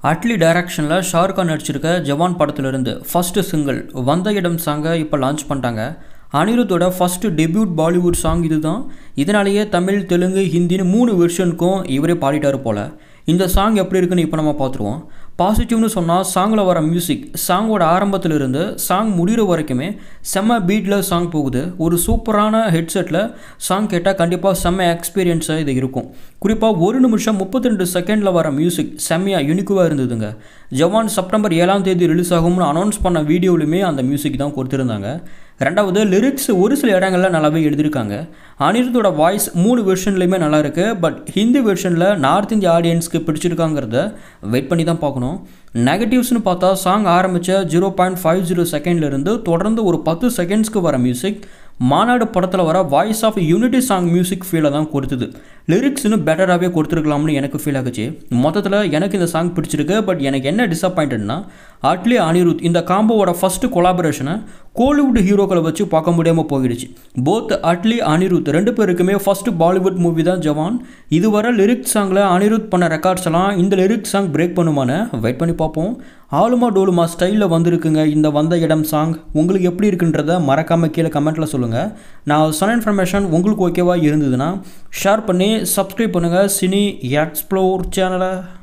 அட்லி டைரக்ஷனில் ஷாருக்கான் நடிச்சிருக்க ஜவான் படத்துலேருந்து first single வந்த இடம் சாங்கை இப்போ லான்ச் பண்ணிட்டாங்க அனிருத்தோட ஃபஸ்ட்டு டெபியூட் பாலிவுட் சாங் இதுதான் இதனாலேயே தமிழ் தெலுங்கு ஹிந்தின்னு மூணு வெர்ஷனுக்கும் இவரே பாடிட்டாரு போல் இந்த சாங் எப்படி இருக்குன்னு இப்போ நம்ம பார்த்துருவோம் பாசிட்டிவ்னு சொன்னால் சாங்கில் வர மியூசிக் சாங்கோட ஆரம்பத்தில் இருந்து சாங் முடிகிற வரைக்குமே செம்ம பீட்டில் சாங் போகுது ஒரு சூப்பரான ஹெட்செட்டில் சாங் கேட்டால் கண்டிப்பாக செம்ம எக்ஸ்பீரியன்ஸாக இது இருக்கும் குறிப்பாக ஒரு நிமிஷம் முப்பத்தி ரெண்டு செகண்டில் வர மியூசிக் செம்மையாக யூனிக்குவாக இருந்ததுங்க ஜவான் செப்டம்பர் ஏழாம் தேதி ரிலீஸ் ஆகும்னு அனௌன்ஸ் பண்ண வீடியோலையுமே அந்த மியூசிக் தான் கொடுத்துருந்தாங்க ரெண்டாவது லிரிக்ஸ் ஒரு சில இடங்களில் நல்லாவே எழுதியிருக்காங்க அனிருத்தோட வாய்ஸ் மூணு வெர்ஷன்லையுமே நல்லா இருக்குது பட் ஹிந்தி வெர்ஷனில் நார்த் இந்திய ஆடியன்ஸ்க்கு பிடிச்சிருக்காங்கிறத வெயிட் பண்ணி தான் பார்க்கணும் நெகட்டிவ்ஸ்னு பார்த்தா சாங் ஆரம்பித்த ஜீரோ பாயிண்ட் ஃபைவ் ஜீரோ செகண்ட்லேருந்து தொடர்ந்து ஒரு பத்து செகண்ட்ஸ்க்கு வர மியூசிக் மாநாடு படத்தில் வர voice of unity song music ஃபீலை தான் கொடுத்தது லிரிக்ஸ்னு பெட்டராகவே கொடுத்துருக்கலாம்னு எனக்கு ஃபீல் ஆகுச்சு மொத்தத்தில் எனக்கு இந்த சாங் பிடிச்சிருக்கு பட் எனக்கு என்ன டிசப்பாயிண்டட்னா அட்லி அனிருத் இந்த காம்போவோட ஃபஸ்ட்டு கொலாபரேஷனை கோலிவுட் ஹீரோக்களை வச்சு பார்க்க முடியாமல் போயிடுச்சு போத் அட்லி அனிருத் ரெண்டு பேருக்குமே ஃபஸ்ட்டு பாலிவுட் மூவி தான் ஜவான் இதுவரை லிரிக்ஸ் சாங்கில் அனிருத் பண்ண ரெக்கார்ட்ஸ் எல்லாம் இந்த லிரிக்ஸ் சாங் பிரேக் பண்ணுமான்னு வெயிட் பண்ணி பார்ப்போம் ஆலுமா டோலுமா ஸ்டைலில் வந்திருக்குங்க இந்த வந்த இடம் சாங் உங்களுக்கு எப்படி இருக்குன்றத மறக்காமல் கீழே கமெண்ட்டில் சொல்லுங்கள் நான் சொன்ன இன்ஃபர்மேஷன் உங்களுக்கு ஓகேவா இருந்ததுன்னா ஷேர் பண்ணி சப்ஸ்கிரைப் பண்ணுங்கள் சினி எக்ஸ்ப்ளோர் சேனலை